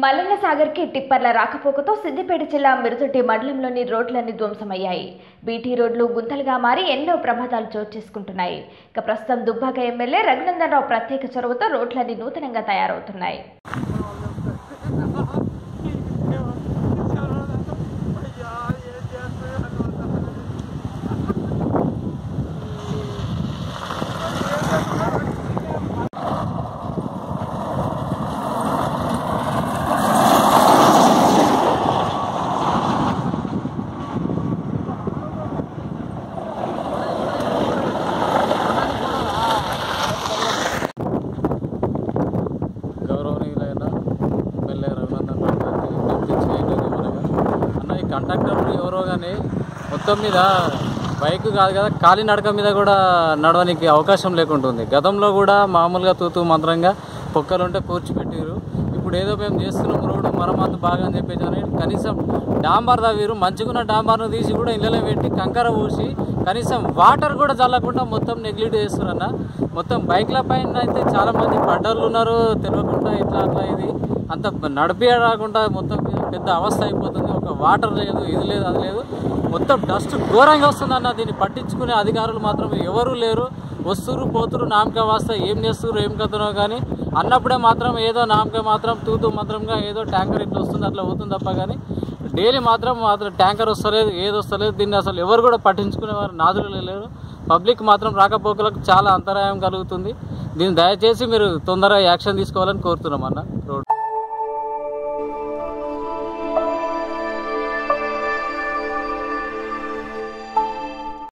మల్లన్న సాగర్కి టిప్పర్ల రాకపోకతో సిద్దిపేట జిల్లా మిరుతొట్టి మండలంలోని రోడ్లన్నీ ధ్వంసమయ్యాయి బీటీ రోడ్లు గుంతలుగా మారి ఎన్నో ప్రమాదాలు చోటు చేసుకుంటున్నాయి ఇక ప్రస్తుతం దుబ్బాక ఎమ్మెల్యే రఘునందన్ రావు ప్రత్యేక చొరవతో రోడ్లన్నీ నూతనంగా తయారవుతున్నాయి గౌరవనీయులైన ఎమ్మెల్యే రఘునందన్ రావు గారికి విజ్ఞప్తి చేయలేదు ఎవరగా అన్న ఈ కండక్టర్లు ఎవరో కానీ మొత్తం మీద బైక్ కాదు కదా కాలినడక మీద కూడా నడవడానికి అవకాశం లేకుంటుంది గతంలో కూడా మామూలుగా తూతూ మంత్రంగా పొక్కలుంటే కూర్చిపెట్టారు ఇప్పుడు ఏదో మేము చేస్తున్నాం రోడ్డు మరమ్మతు బాగా అని చెప్పేసి అని కనీసం డాంబర్ తవ్వీరు మంచిగున్న డాంబర్ను తీసి కూడా ఇళ్ళలో పెట్టి కంకర పోసి కనీసం వాటర్ కూడా చల్లకుండా మొత్తం నెగ్లెక్ట్ చేస్తున్నారన్న మొత్తం బైక్ల పైన అయితే చాలా మంది పడ్డర్లు ఉన్నారు తెలియకుండా ఇట్లా అట్లా ఇది అంత నడిపి రాకుండా మొత్తం పెద్ద అవస్థ అయిపోతుంది ఒక వాటర్ లేదు ఇది లేదు అది లేదు మొత్తం డస్ట్ ఘోరంగా వస్తుంది అన్న దీన్ని పట్టించుకునే అధికారులు మాత్రం ఎవరు లేరు వస్తురు పోతురు నామక వాస్త ఏం చేస్తున్నారు ఏం కథనో కానీ అన్నప్పుడే మాత్రం ఏదో నామక మాత్రం తూతూ మాత్రంగా ఏదో ట్యాంకర్ ఇట్లా వస్తుంది అట్లా పోతుంది తప్ప కానీ డైలీ మాత్రం మాత్రం ట్యాంకర్ వస్తలేదు ఏది వస్తలేదు దీన్ని అసలు ఎవరు కూడా పట్టించుకునేవారు నాదులు లేరు పబ్లిక్ మాత్రం రాకపోకలకు చాలా అంతరాయం కలుగుతుంది దీన్ని దయచేసి మీరు తొందరగా యాక్షన్ తీసుకోవాలని కోరుతున్నాం అన్న రోడ్డు